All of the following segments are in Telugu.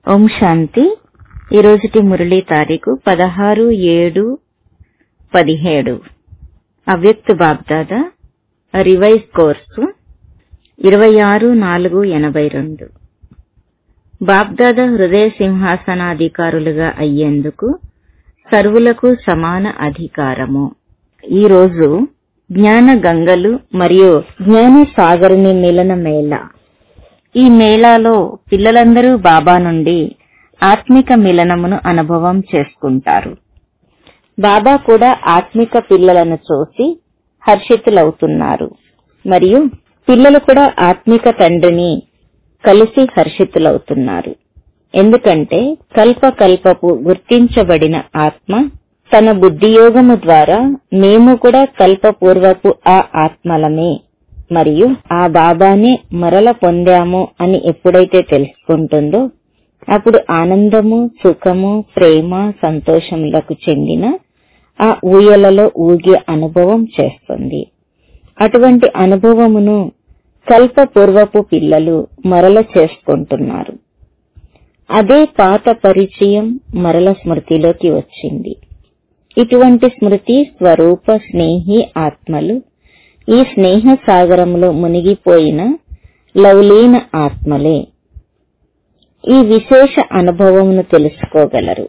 ఓం శాంతి ఈ రోజుటి మురళీ తారీఖు పదహారు ఏడు పదిహేడు అవ్యక్త బాబ్దాదా రివైజ్ కోర్సు ఇరవై ఆరు నాలుగు ఎనభై రెండు బాబ్దాదా హృదయ సింహాసనాధికారులుగా అయ్యేందుకు సర్వులకు సమాన అధికారము ఈ రోజు జ్ఞాన గంగలు మరియు జ్ఞాన సాగరుని మిలన మేళ ఈ మేళాలో పిల్లలందరూ బాబా నుండి ఆత్మిక మిలనమును అనుభవం చేసుకుంటారు బాబా కూడా ఆత్మిక పిల్లలను చూసి హర్షితులవుతున్నారు మరియు పిల్లలు కూడా ఆత్మిక తండ్రిని కలిసి హర్షితులవుతున్నారు ఎందుకంటే కల్ప కల్పపు గుర్తించబడిన ఆత్మ తన బుద్ధియోగము ద్వారా మేము కూడా కల్పపూర్వపు ఆ ఆత్మలమే మరియు ఆ బాబానే మరల పొందాము అని ఎప్పుడైతే తెలుసుకుంటుందో అప్పుడు ఆనందము సుఖము ప్రేమ సంతోషములకు చెందిన ఆ ఊయలలో ఊగే అనుభవం చేస్తుంది అటువంటి అనుభవమును కల్పపూర్వపు పిల్లలు మరల చేసుకుంటున్నారు అదే పాత పరిచయం మరల స్మృతిలోకి వచ్చింది ఇటువంటి స్మృతి స్వరూప స్నేహి ఆత్మలు ఈ స్నేహ సాగరంలో మునిగిపోయిన లవలీన ఆత్మలే ఈ విశేష అనుభవమును తెలుసుకోగలరు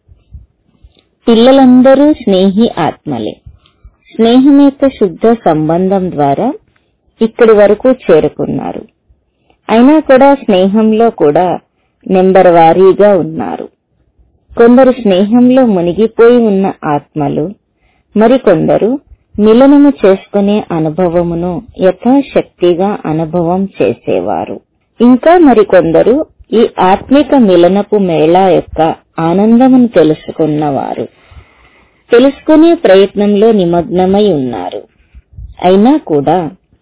పిల్లలందరూ స్నేహి ఆత్మలే స్నేహం యొక్క శుద్ధ సంబంధం ద్వారా ఇక్కడి వరకు చేరుకున్నారు అయినా కూడా స్నేహంలో కూడా నెంబర్ వారీగా ఉన్నారు కొందరు స్నేహంలో మునిగిపోయి ఉన్న ఆత్మలు మరికొందరు మిలనము చేసుకునే అనుభవమును యథాశక్తిగా అనుభవం చేసేవారు ఇంకా మరికొందరు ఈ ఆత్మిక మిలనపు మేళా యొక్క ఆనందమును తెలుసుకున్నవారు తెలుసుకునే ప్రయత్నంలో నిమగ్నమై ఉన్నారు అయినా కూడా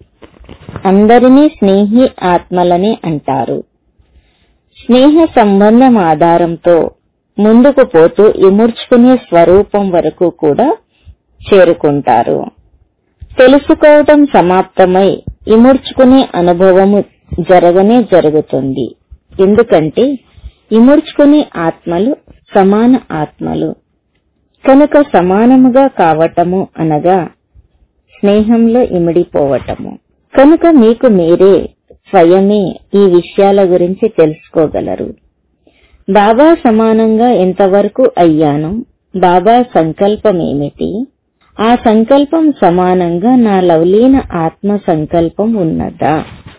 అందరినీ స్నేహి ఆత్మలనే అంటారు స్నేహ సంబంధం ఆధారంతో ముందుకు పోతూ ఇముడ్చుకునే స్వరూపం వరకు కూడా చేరుకుంటారు తెలుసుకోవటం సమాప్తమై ఇముడ్చుకునే అనుభవము జరగనే జరుగుతుంది ఎందుకంటే ఇముడ్చుకునే ఆత్మలు సమాన ఆత్మలు కనుక సమానముగా కావటము అనగా స్నేహంలో ఇమిడిపోవటము కనుక మీకు మీరే స్వయమే ఈ విషయాల గురించి తెలుసుకోగలరు బాబా సమానంగా ఎంతవరకు అయ్యాను బాబా సంకల్పం ఏమిటి ఆ సంకల్పం సమానంగా నా లవలీన ఆత్మ సంకల్పం ఉన్నదా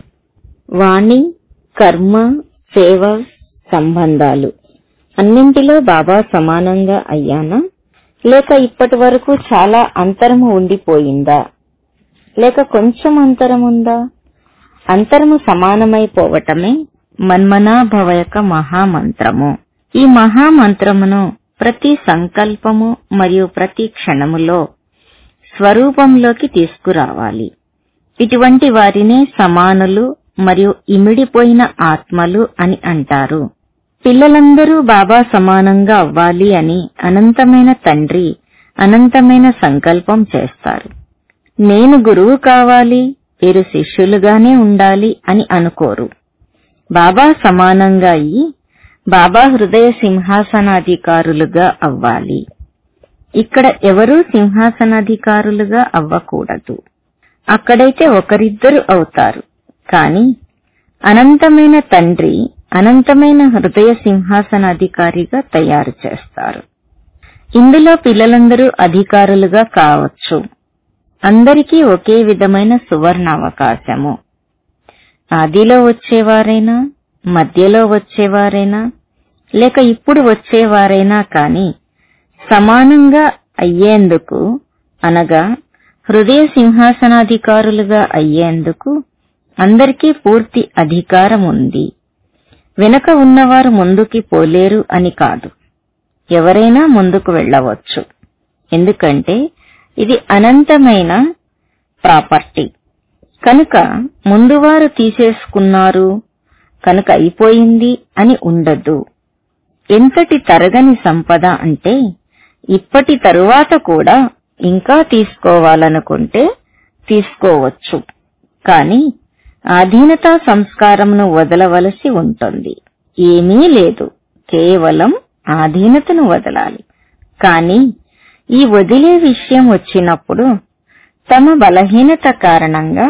వాణి కర్మ సేవ సంబంధాలు అన్నింటిలో బాబా సమానంగా అయ్యానా లేక ఇప్పటి వరకు చాలా అంతరము ఉండిపోయిందా లేక కొంచెం అంతరం ఉందా అంతరము సమానమైపోవటమే మన్మనాభవ యొక్క మహామంత్రము ఈ మహామంత్రమును ప్రతి సంకల్పము మరియు ప్రతి క్షణములో స్వరూపంలోకి తీసుకురావాలి ఇటువంటి వారినే సమానులు మరియు ఇమిడిపోయిన ఆత్మలు అని అంటారు పిల్లలందరూ బాబా సమానంగా అవ్వాలి అని అనంతమైన తండ్రి అనంతమైన సంకల్పం చేస్తారు నేను గురువు కావాలి వీరు శిష్యులుగానే ఉండాలి అని అనుకోరు బాబా సమానంగా అయ్యి బాబా హృదయ సింహాసనాధికారులుగా అవ్వాలి ఇక్కడ ఎవరూ సింహాసనాధికారులుగా అవ్వకూడదు అక్కడైతే ఒకరిద్దరు అవుతారు కాని అనంతమైన తండ్రి అనంతమైన హృదయ సింహాసనాధికారిగా తయారు చేస్తారు ఇందులో పిల్లలందరూ అధికారులుగా కావచ్చు అందరికీ ఒకే విధమైన సువర్ణావకాశము ఆదిలో వచ్చేవారైనా మధ్యలో వచ్చేవారైనా లేక ఇప్పుడు వచ్చేవారైనా కాని సమానంగా అయ్యేందుకు అనగా హృదయ సింహాసనాధికారులుగా అయ్యేందుకు అందరికీ పూర్తి అధికారం ఉంది వెనక ఉన్నవారు ముందుకి పోలేరు అని కాదు ఎవరైనా ముందుకు వెళ్ళవచ్చు ఎందుకంటే ఇది అనంతమైన ప్రాపర్టీ కనుక ముందువారు తీసేసుకున్నారు కనుక అయిపోయింది అని ఉండదు ఎంతటి తరగని సంపద అంటే ఇప్పటి తరువాత కూడా ఇంకా తీసుకోవాలనుకుంటే తీసుకోవచ్చు కాని ఆధీనతా సంస్కారమును వదలవలసి ఉంటుంది ఏమీ లేదు కేవలం ఆధీనతను వదలాలి కానీ ఈ వదిలే విషయం వచ్చినప్పుడు తమ బలహీనత కారణంగా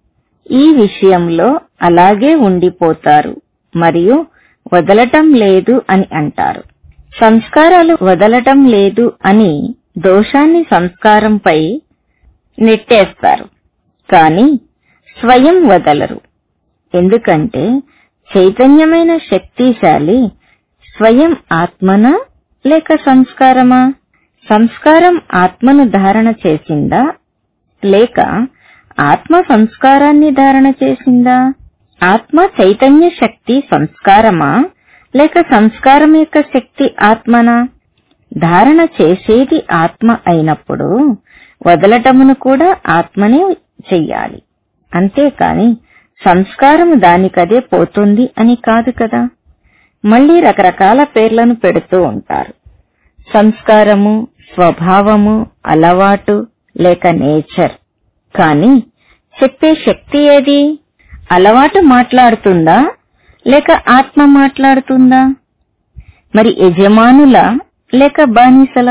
ఈ విషయంలో అలాగే ఉండిపోతారు మరియు వదలటం లేదు అని అంటారు సంస్కారాలు వదలటం లేదు అని దోషాన్ని సంస్కారంపై నెట్టేస్తారు కానీ స్వయం వదలరు ఎందుకంటే చైతన్యమైన శక్తిశాలి స్వయం ఆత్మనా లేక సంస్కారమా సంస్కారం ఆత్మను ధారణ చేసిందా లేక ఆత్మ సంస్కారాన్ని ధారణ చేసిందా ఆత్మ చైతన్య శక్తి సంస్కారమా లేక సంస్కారం యొక్క శక్తి ఆత్మనా ధారణ చేసేది ఆత్మ అయినప్పుడు వదలటమును కూడా ఆత్మనే చెయ్యాలి అంతేకాని సంస్కారం దానికదే పోతుంది అని కాదు కదా మళ్ళీ రకరకాల పేర్లను పెడుతూ ఉంటారు సంస్కారము స్వభావము అలవాటు లేక నేచర్ కాని చెప్పే శక్తి ఏది అలవాటు మాట్లాడుతుందా లేక ఆత్మ మాట్లాడుతుందా మరి యజమానుల లేక బానిసల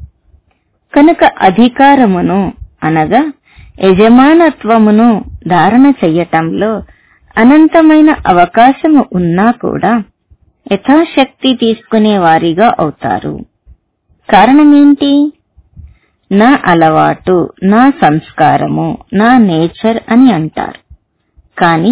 కనుక అధికారమును అనగా యజమానత్వమును ధారణ చెయ్యటంలో అనంతమైన అవకాశము ఉన్నా కూడా యథాశక్తి తీసుకునే వారిగా అవుతారు కారణమేంటి నా అలవాటు నా సంస్కారము నా నేచర్ అని అంటారు కాని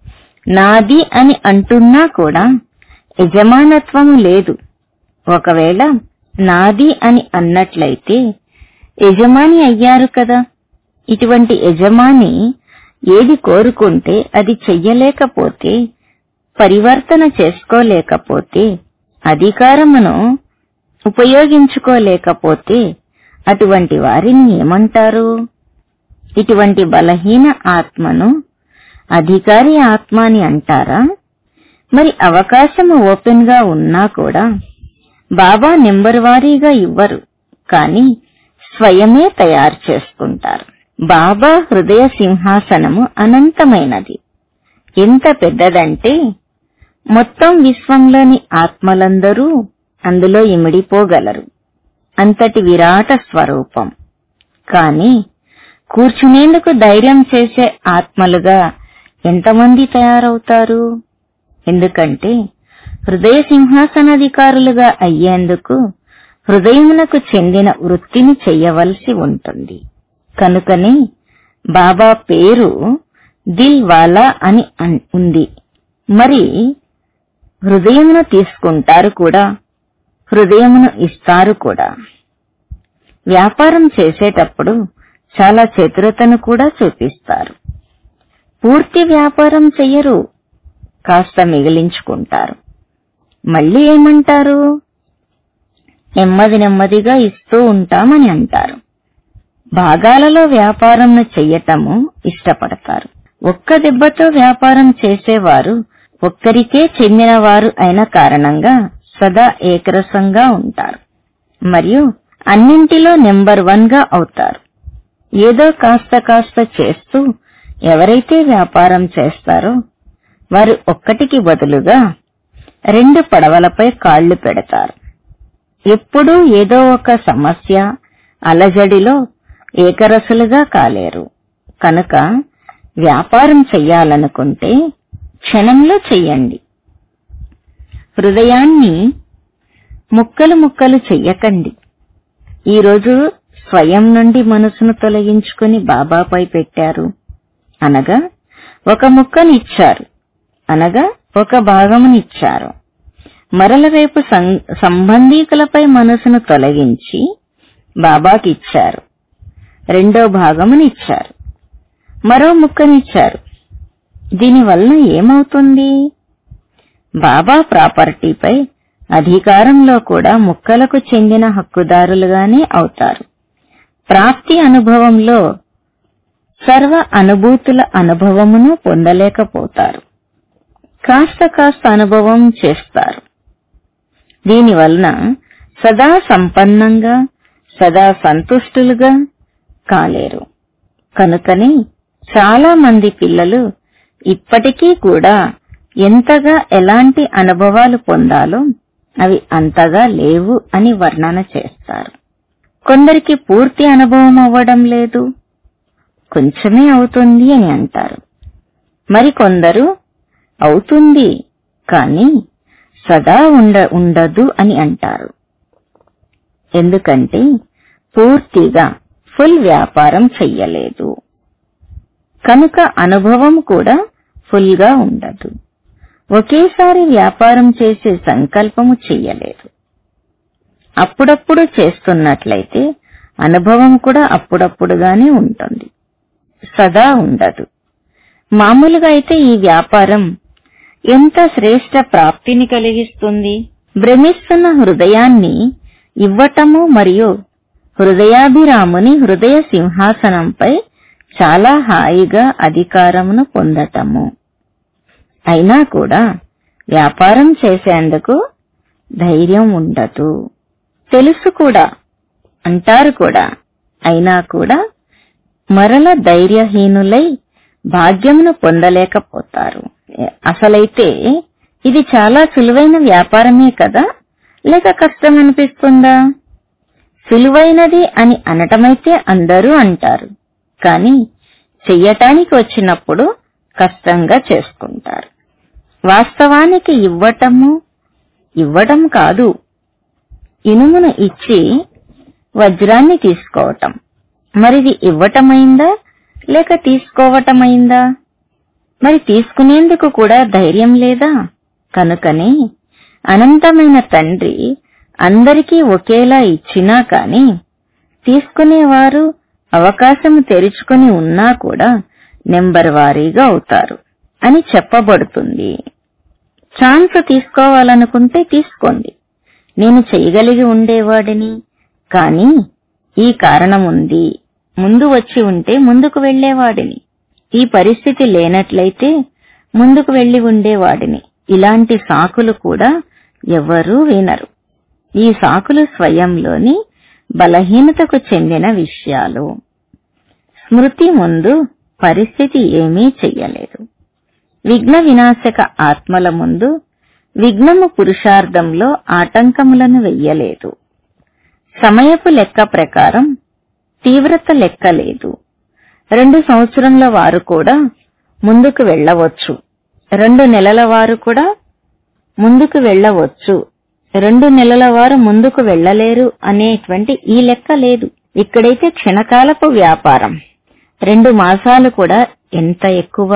నాది అని అంటున్నా కూడా యజమానత్వము లేదు ఒకవేళ నాది అని అన్నట్లయితే యజమాని అయ్యారు కదా ఇటువంటి యజమాని ఏది కోరుకుంటే అది చెయ్యలేకపోతే పరివర్తన చేసుకోలేకపోతే అధికారమును ఉపయోగించుకోలేకపోతే అటువంటి వారిని ఏమంటారు ఇటువంటి బలహీన ఆత్మను అధికారి ఆత్మ అని అంటారా మరి అవకాశము ఓపెన్ గా ఉన్నా కూడా బాబా నెంబర్ వారీగా ఇవ్వరు కానీ స్వయమే తయారు చేసుకుంటారు బాబా హృదయ సింహాసనము అనంతమైనది ఎంత పెద్దదంటే మొత్తం విశ్వంలోని ఆత్మలందరూ అందులో ఇమిడిపోగలరు అంతటి విరాట స్వరూపం కాని కూర్చునేందుకు ధైర్యం చేసే ఆత్మలుగా ఎంతమంది తయారవుతారు ఎందుకంటే హృదయ సింహాసనాధికారులుగా అయ్యేందుకు హృదయమునకు చెందిన వృత్తిని చెయ్యవలసి ఉంటుంది కనుకనే బాబా పేరు దిల్ వాలా అని అన్- ఉంది మరి హృదయమును తీసుకుంటారు కూడా హృదయమును ఇస్తారు కూడా వ్యాపారం చేసేటప్పుడు చాలా చతురతను కూడా చూపిస్తారు పూర్తి వ్యాపారం చెయ్యరు కాస్త మిగిలించుకుంటారు మళ్ళీ ఏమంటారు నెమ్మది నెమ్మదిగా ఇస్తూ ఉంటామని అంటారు భాగాలలో వ్యాపారంను చెయ్యటము ఇష్టపడతారు ఒక్క దెబ్బతో వ్యాపారం చేసేవారు ఒక్కరికే చెందినవారు అయిన కారణంగా సదా ఏకరసంగా ఉంటారు మరియు అన్నింటిలో నెంబర్ వన్ గా అవుతారు ఏదో కాస్త కాస్త చేస్తూ ఎవరైతే వ్యాపారం చేస్తారో వారు ఒక్కటికి బదులుగా రెండు పడవలపై కాళ్లు పెడతారు ఎప్పుడూ ఏదో ఒక సమస్య అలజడిలో ఏకరసులుగా కాలేరు కనుక వ్యాపారం చెయ్యాలనుకుంటే క్షణంలో చెయ్యండి హృదయాన్ని ముక్కలు ముక్కలు చెయ్యకండి ఈరోజు స్వయం నుండి మనసును తొలగించుకుని బాబాపై పెట్టారు అనగా ఒక ముక్కని ఇచ్చారు అనగా ఒక భాగమునిచ్చారు మరల రేపు సం- సంబంధీకులపై మనసును తొలగించి బాబాకి ఇచ్చారు రెండో భాగమునిచ్చారు మరో ముక్కనిచ్చారు దీనివలన ఏమవుతుంది బాబా ప్రాపర్టీపై అధికారంలో కూడా ముక్కలకు చెందిన హక్కుదారులుగానే అవుతారు ప్రాప్తి అనుభవంలో సర్వ అనుభూతుల అనుభవమును పొందలేకపోతారు కాస్త కాస్త అనుభవం చేస్తారు దీనివలన సదా సంపన్నంగా సదా సంతుష్టులుగా కాలేరు కనుకనే చాలా మంది పిల్లలు ఇప్పటికీ కూడా ఎంతగా ఎలాంటి అనుభవాలు పొందాలో అవి అంతగా లేవు అని వర్ణన చేస్తారు కొందరికి పూర్తి అనుభవం అవ్వడం లేదు కొంచెమే అవుతుంది అని అంటారు మరి కొందరు అవుతుంది కానీ సదా ఉండ ఉండదు అని అంటారు ఎందుకంటే పూర్తిగా ఫుల్ వ్యాపారం చెయ్యలేదు కనుక అనుభవం కూడా ఫుల్ గా ఉండదు ఒకేసారి వ్యాపారం చేసే సంకల్పము చెయ్యలేదు అప్పుడప్పుడు చేస్తున్నట్లయితే అనుభవం కూడా అప్పుడప్పుడుగానే ఉంటుంది సదా ఉండదు మామూలుగా అయితే ఈ వ్యాపారం ఎంత శ్రేష్ట ప్రాప్తిని కలిగిస్తుంది భ్రమిస్తున్న హృదయాన్ని ఇవ్వటము మరియు హృదయాభిరాముని హృదయ సింహాసనంపై చాలా హాయిగా అధికారమును పొందటము అయినా కూడా వ్యాపారం చేసేందుకు ధైర్యం ఉండదు తెలుసు కూడా అంటారు కూడా అయినా కూడా మరల ధైర్యహీనులై భాగ్యమును పొందలేకపోతారు అసలైతే ఇది చాలా సులువైన వ్యాపారమే కదా లేక కష్టం అనిపిస్తుందా సులువైనది అని అనటమైతే అందరూ అంటారు కానీ చెయ్యటానికి వచ్చినప్పుడు కష్టంగా చేసుకుంటారు వాస్తవానికి ఇవ్వటము ఇవ్వడం కాదు ఇనుమును ఇచ్చి వజ్రాన్ని తీసుకోవటం మరిది ఇవ్వటమైందా లేక తీసుకోవటమైందా మరి తీసుకునేందుకు కూడా ధైర్యం లేదా కనుకనే అనంతమైన తండ్రి అందరికీ ఒకేలా ఇచ్చినా కాని తీసుకునేవారు అవకాశం తెరుచుకుని ఉన్నా కూడా నెంబర్ వారీగా అవుతారు అని చెప్పబడుతుంది ఛాన్స్ తీసుకోవాలనుకుంటే తీసుకోండి నేను చేయగలిగి ఉండేవాడిని కానీ ఈ కారణం ఉంది ముందు వచ్చి ఉంటే ముందుకు వెళ్లేవాడిని ఈ పరిస్థితి లేనట్లయితే ముందుకు వెళ్లి ఉండేవాడిని ఇలాంటి సాకులు కూడా ఎవరూ వినరు ఈ సాకులు స్వయంలోని బలహీనతకు చెందిన విషయాలు స్మృతి ముందు పరిస్థితి ఏమీ చెయ్యలేదు విఘ్న వినాశక ఆత్మల ముందు విఘ్నము పురుషార్థంలో ఆటంకములను వెయ్యలేదు సమయపు లెక్క ప్రకారం తీవ్రత లెక్క లేదు రెండు సంవత్సరంల వారు కూడా ముందుకు వెళ్ళవచ్చు రెండు నెలల వారు కూడా ముందుకు వెళ్ళవచ్చు రెండు నెలల వారు ముందుకు వెళ్ళలేరు అనేటువంటి ఈ లెక్క లేదు ఇక్కడైతే క్షణకాలపు వ్యాపారం రెండు మాసాలు కూడా ఎంత ఎక్కువ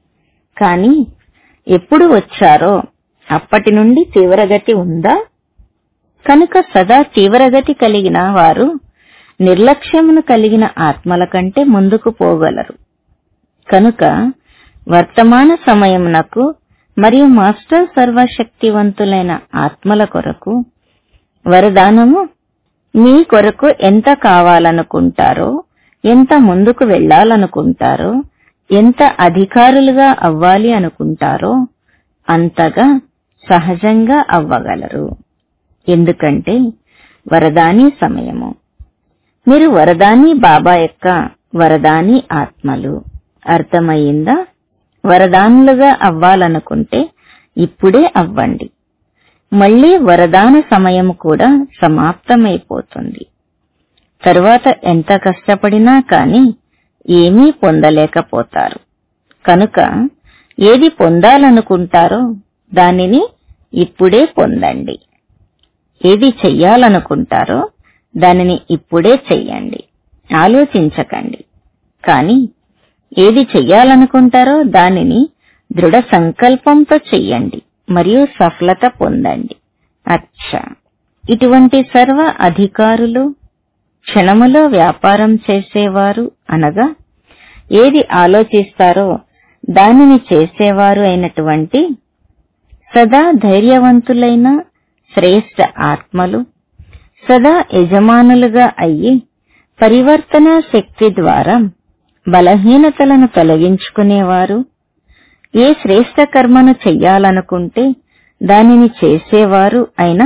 కానీ ఎప్పుడు వచ్చారో అప్పటి నుండి తీవ్రగతి ఉందా కనుక సదా తీవ్రగతి కలిగిన వారు నిర్లక్ష్యమును కలిగిన ఆత్మల కంటే ముందుకు పోగలరు కనుక వర్తమాన సమయమునకు మరియు మాస్టర్ సర్వశక్తివంతులైన ఆత్మల కొరకు వరదానము మీ కొరకు ఎంత కావాలనుకుంటారో ఎంత ముందుకు వెళ్లాలనుకుంటారో ఎంత అధికారులుగా అవ్వాలి అనుకుంటారో అంతగా సహజంగా అవ్వగలరు ఎందుకంటే వరదాని సమయము మీరు వరదాని బాబా యొక్క వరదాని ఆత్మలు అర్థమయ్యిందా వరదానులుగా అవ్వాలనుకుంటే ఇప్పుడే అవ్వండి మళ్లీ వరదాన సమయం కూడా సమాప్తమైపోతుంది తరువాత ఎంత కష్టపడినా కాని ఏమీ పొందలేకపోతారు కనుక ఏది పొందాలనుకుంటారో దానిని ఇప్పుడే పొందండి ఏది చెయ్యాలనుకుంటారో దానిని ఇప్పుడే చెయ్యండి ఆలోచించకండి కానీ ఏది చెయ్యాలనుకుంటారో దానిని దృఢ సంకల్పంతో చెయ్యండి మరియు సఫలత పొందండి అచ్చా ఇటువంటి సర్వ అధికారులు క్షణములో వ్యాపారం చేసేవారు అనగా ఏది ఆలోచిస్తారో దానిని చేసేవారు అయినటువంటి సదా ధైర్యవంతులైన శ్రేష్ఠ ఆత్మలు సదా యజమానులుగా అయ్యి పరివర్తన శక్తి ద్వారా బలహీనతలను తొలగించుకునేవారు ఏ శ్రేష్ఠ కర్మను చెయ్యాలనుకుంటే దానిని చేసేవారు అయిన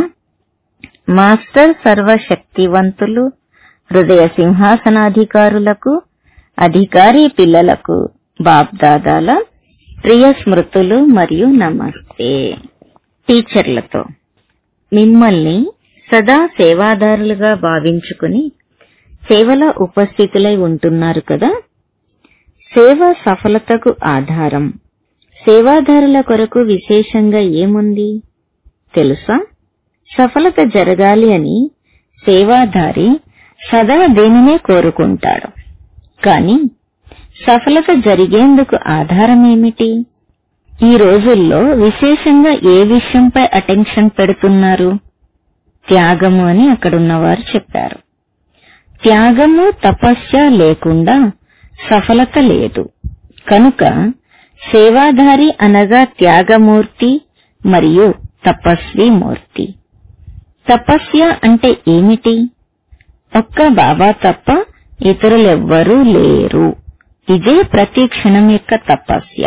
మాస్టర్ సర్వశక్తివంతులు హృదయ సింహాసనాధికారులకు అధికారి పిల్లలకు బాబ్దాదాల ప్రియ స్మృతులు మరియు నమస్తే టీచర్లతో మిమ్మల్ని సదా సేవాదారులుగా భావించుకుని సేవలో ఉపస్థితులై ఉంటున్నారు కదా సేవ సఫలతకు ఆధారం సేవాదారుల కొరకు విశేషంగా ఏముంది తెలుసా సఫలత జరగాలి అని సేవాదారి సదా దేనినే కోరుకుంటాడు కాని సఫలత జరిగేందుకు ఆధారం ఏమిటి ఈ రోజుల్లో విశేషంగా ఏ విషయంపై అటెన్షన్ పెడుతున్నారు త్యాగము అని అక్కడున్నవారు చెప్పారు త్యాగము తపస్య లేకుండా సఫలత లేదు కనుక సేవాధారి అనగా త్యాగమూర్తి మరియు తపస్వి మూర్తి తపస్య అంటే ఏమిటి ఒక్క బాబా తప్ప ఇతరులెవ్వరూ లేరు ఇదే ప్రతి క్షణం యొక్క తపస్య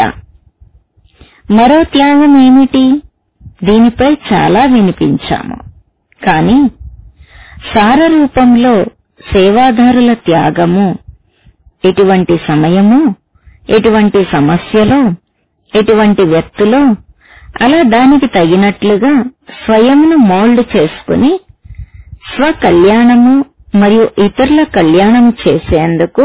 మరో త్యాగం ఏమిటి దీనిపై చాలా వినిపించాము కాని సార రూపంలో సేవాదారుల త్యాగము ఎటువంటి సమయము ఎటువంటి సమస్యలో ఎటువంటి వ్యక్తులో అలా దానికి తగినట్లుగా స్వయంను మోల్డ్ చేసుకుని స్వకల్యాణము మరియు ఇతరుల కళ్యాణం చేసేందుకు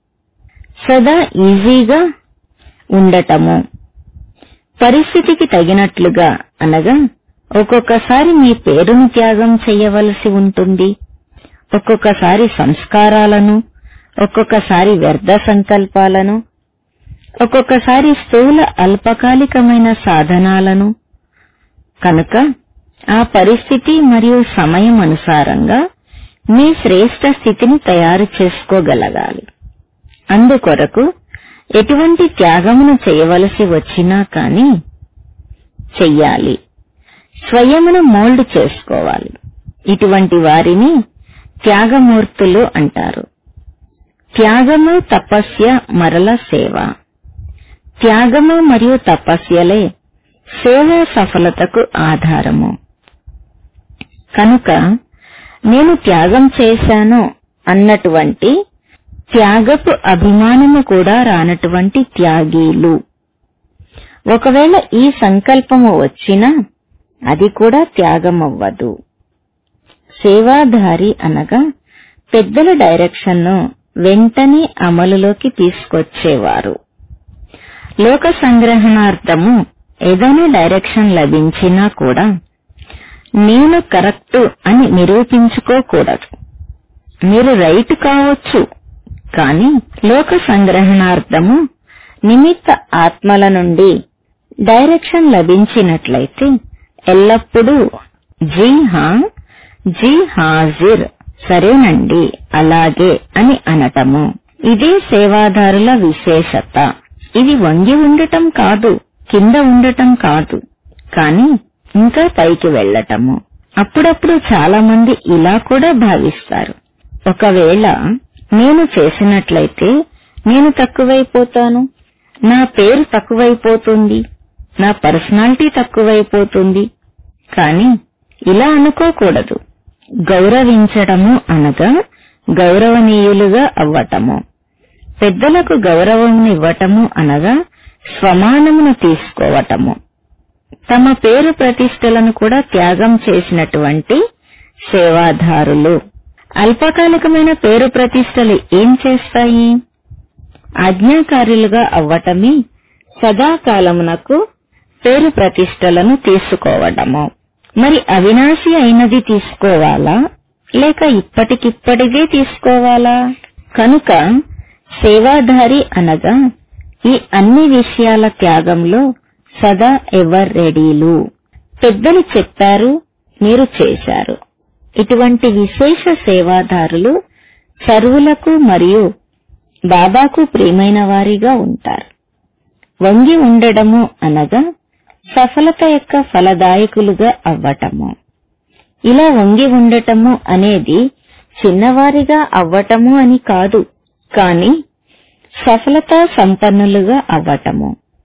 సదా ఈజీగా ఉండటము పరిస్థితికి తగినట్లుగా అనగా ఒక్కొక్కసారి మీ పేరును త్యాగం చేయవలసి ఉంటుంది ఒక్కొక్కసారి సంస్కారాలను ఒక్కొక్కసారి వ్యర్థ సంకల్పాలను ఒక్కొక్కసారి స్థూల అల్పకాలికమైన సాధనాలను కనుక ఆ పరిస్థితి మరియు సమయం అనుసారంగా మీ శ్రేష్ట స్థితిని తయారు చేసుకోగలగాలి అందుకొరకు ఎటువంటి త్యాగమును చేయవలసి వచ్చినా కాని చెయ్యాలి స్వయమును మోల్డ్ చేసుకోవాలి ఇటువంటి వారిని త్యాగమూర్తులు అంటారు త్యాగము తపస్య మరల సేవ త్యాగము మరియు తపస్యలే సేవ సఫలతకు ఆధారము కనుక నేను త్యాగం చేశాను అన్నటువంటి త్యాగపు అభిమానము కూడా రానటువంటి త్యాగీలు ఒకవేళ ఈ సంకల్పము వచ్చినా అది కూడా త్యాగమవ్వదు సేవాధారి అనగా పెద్దల డైరెక్షన్ను వెంటనే అమలులోకి తీసుకొచ్చేవారు లోక సంగ్రహణార్థము ఏదైనా డైరెక్షన్ లభించినా కూడా నేను కరెక్ట్ అని నిరూపించుకోకూడదు మీరు రైట్ కావచ్చు కానీ లోక సంగ్రహణార్థము నిమిత్త ఆత్మల నుండి డైరెక్షన్ లభించినట్లయితే ఎల్లప్పుడూ జీ హా జీ హాజిర్ సరేనండి అలాగే అని అనటము ఇదే సేవాదారుల విశేషత ఇది వంగి ఉండటం కాదు కింద ఉండటం కాదు కానీ ఇంకా పైకి వెళ్ళటము అప్పుడప్పుడు చాలా మంది ఇలా కూడా భావిస్తారు ఒకవేళ నేను చేసినట్లయితే నేను తక్కువైపోతాను నా పేరు తక్కువైపోతుంది నా పర్సనాలిటీ తక్కువైపోతుంది కానీ ఇలా అనుకోకూడదు గౌరవించడము అనగా గౌరవనీయులుగా అవ్వటము పెద్దలకు గౌరవం ఇవ్వటము అనగా స్వమానమును తీసుకోవటము తమ పేరు ప్రతిష్టలను కూడా త్యాగం చేసినటువంటి సేవాదారులు అల్పకాలికమైన పేరు ప్రతిష్టలు ఏం చేస్తాయి ఆజ్ఞాకారులుగా అవ్వటమే సదాకాలమునకు పేరు ప్రతిష్టలను తీసుకోవడము మరి అవినాశి అయినది తీసుకోవాలా లేక ఇప్పటికిప్పటిదే తీసుకోవాలా కనుక సేవాధారి అనగా ఈ అన్ని విషయాల త్యాగంలో సదా ఎవర్ రెడీలు పెద్దలు చెప్పారు మీరు చేశారు ఇటువంటి విశేష సేవాదారులు సర్వులకు మరియు బాబాకు ప్రియమైన వారిగా ఉంటారు వంగి ఉండడము అనగా సఫలత యొక్క ఫలదాయకులుగా అవ్వటము ఇలా వంగి ఉండటము అనేది చిన్నవారిగా అవ్వటము అని కాదు కాని సఫలత సంపన్నులుగా అవ్వటము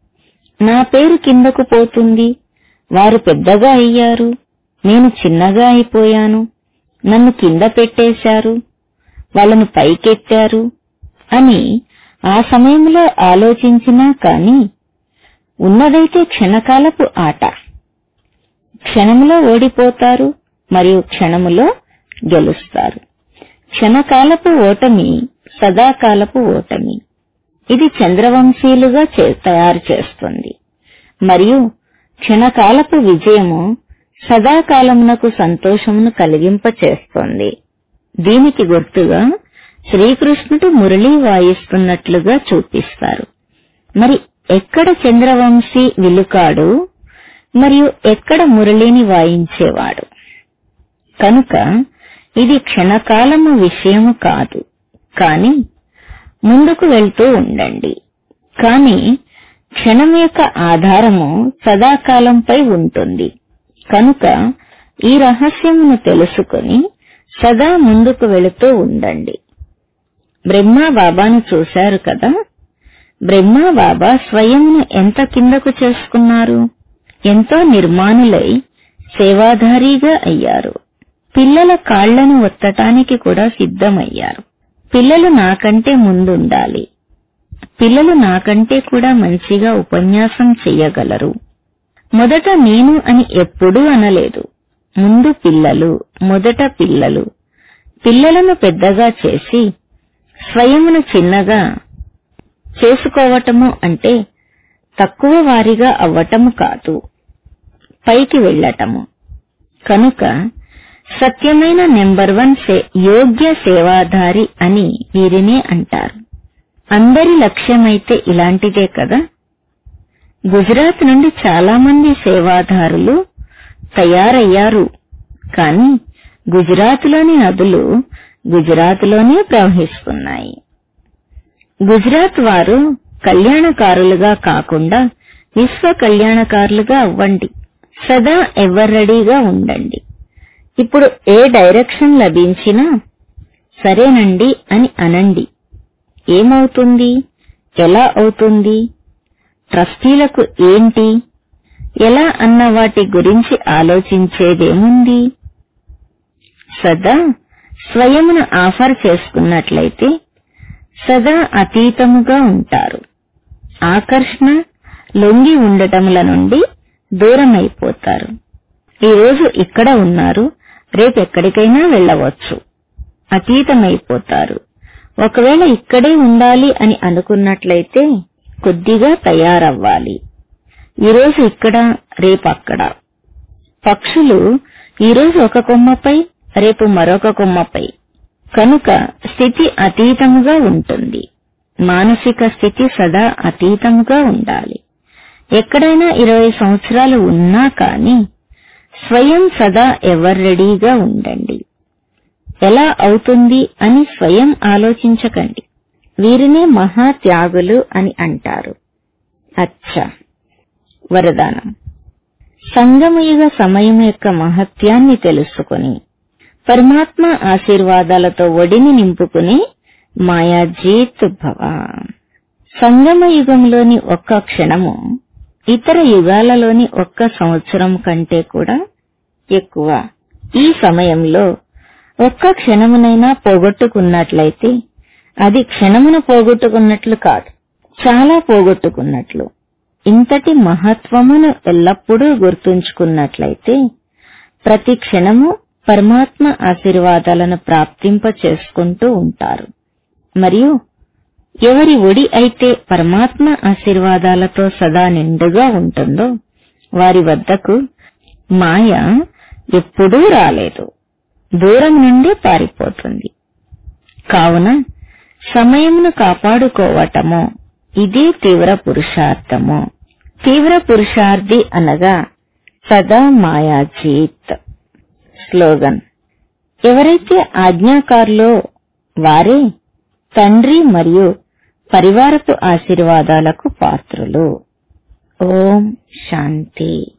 నా పేరు కిందకు పోతుంది వారు పెద్దగా అయ్యారు నేను చిన్నగా అయిపోయాను నన్ను కింద పెట్టేశారు వాళ్ళను పైకెత్తారు అని ఆ సమయంలో ఆలోచించినా కాని ఉన్నదైతే క్షణకాలపు ఆట క్షణములో ఓడిపోతారు మరియు క్షణములో గెలుస్తారు క్షణకాలపు ఓటమి సదాకాలపు ఓటమి ఇది చంద్రవంశీలుగా చే- తయారు చేస్తుంది మరియు క్షణకాలపు విజయము సదాకాలమునకు సంతోషమును కలిగింప చేస్తుంది దీనికి గుర్తుగా శ్రీకృష్ణుడు మురళి వాయిస్తున్నట్లుగా చూపిస్తారు మరి ఎక్కడ చంద్రవంశీ విలుకాడు మరియు ఎక్కడ మురళిని వాయించేవాడు కనుక ఇది క్షణకాలము విషయము కాదు కాని ముందుకు వెళ్తూ ఉండండి కాని క్షణం యొక్క ఆధారము సదాకాలంపై ఉంటుంది కనుక ఈ రహస్యమును తెలుసుకొని సదా ముందుకు వెళుతూ ఉండండి బ్రహ్మ బాబాను చూశారు కదా బ్రహ్మ బాబా స్వయంను ఎంత కిందకు చేసుకున్నారు ఎంతో నిర్మాణులై సేవాధారీగా అయ్యారు పిల్లల కాళ్లను ఒత్తటానికి కూడా సిద్ధమయ్యారు పిల్లలు నాకంటే ముందుండాలి పిల్లలు నాకంటే కూడా మంచిగా ఉపన్యాసం చెయ్యగలరు మొదట నేను అని ఎప్పుడూ అనలేదు ముందు పిల్లలు మొదట పిల్లలు పిల్లలను పెద్దగా చేసి స్వయమును చిన్నగా చేసుకోవటము అంటే తక్కువ వారిగా అవ్వటము కాదు పైకి వెళ్ళటము కనుక సత్యమైన నెంబర్ వన్ సే యోగ్య సేవాధారి అని వీరినే అంటారు అందరి లక్ష్యమైతే ఇలాంటిదే కదా గుజరాత్ నుండి చాలా మంది సేవాదారులు తయారయ్యారు కానీ గుజరాత్లోని నదులు గుజరాత్లోనే ప్రవహిస్తున్నాయి గుజరాత్ వారు కళ్యాణకారులుగా కాకుండా విశ్వ కళ్యాణకారులుగా అవ్వండి సదా ఎవర్ రెడీగా ఉండండి ఇప్పుడు ఏ డైరెక్షన్ లభించినా సరేనండి అని అనండి ఏమవుతుంది ఎలా అవుతుంది ట్రస్టీలకు ఏంటి ఎలా అన్న వాటి గురించి ఆలోచించేదేముంది సదా స్వయమును ఆఫర్ చేసుకున్నట్లయితే సదా అతీతముగా ఉంటారు ఆకర్షణ లొంగి ఉండటముల నుండి దూరమైపోతారు ఈ రోజు ఇక్కడ ఉన్నారు రేపెక్కడికైనా వెళ్ళవచ్చు అతీతమైపోతారు ఒకవేళ ఇక్కడే ఉండాలి అని అనుకున్నట్లయితే కొద్దిగా తయారవ్వాలి ఈరోజు ఇక్కడ రేపు అక్కడ పక్షులు ఈరోజు ఒక కొమ్మపై రేపు మరొక కొమ్మపై కనుక స్థితి అతీతముగా ఉంటుంది మానసిక స్థితి సదా అతీతముగా ఉండాలి ఎక్కడైనా ఇరవై సంవత్సరాలు ఉన్నా కాని స్వయం సదా ఎవర్ రెడీగా ఉండండి ఎలా అవుతుంది అని స్వయం ఆలోచించకండి వీరినే మహా త్యాగులు అని అంటారు అచ్చా వరదానం సంగమయుగ సమయం యొక్క మహత్యాన్ని తెలుసుకొని పరమాత్మ ఆశీర్వాదాలతో ఒడిని నింపుకుని మాయాజీత్ భవ సంగమ యుగంలోని ఒక్క క్షణము ఇతర యుగాలలోని ఒక్క సంవత్సరం కంటే కూడా ఎక్కువ ఈ సమయంలో ఒక్క క్షణమునైనా పోగొట్టుకున్నట్లయితే అది క్షణమును పోగొట్టుకున్నట్లు కాదు చాలా పోగొట్టుకున్నట్లు ఇంతటి మహత్వమును ఎల్లప్పుడూ గుర్తుంచుకున్నట్లయితే ప్రతి క్షణము పరమాత్మ ఆశీర్వాదాలను ప్రాప్తింప చేసుకుంటూ ఉంటారు మరియు ఎవరి ఒడి అయితే పరమాత్మ ఆశీర్వాదాలతో సదా నిండుగా ఉంటుందో వారి వద్దకు మాయ ఎప్పుడూ రాలేదు దూరం నుండి పారిపోతుంది కావున సమయమును కాపాడుకోవటము ఇదే తీవ్ర పురుషార్థము తీవ్ర పురుషార్థి అనగా సదా మాయాజీత్ స్లోగన్ ఎవరైతే ఆజ్ఞాకారులో వారే తండ్రి మరియు పరివారపు ఆశీర్వాదాలకు పాత్రులు ఓం శాంతి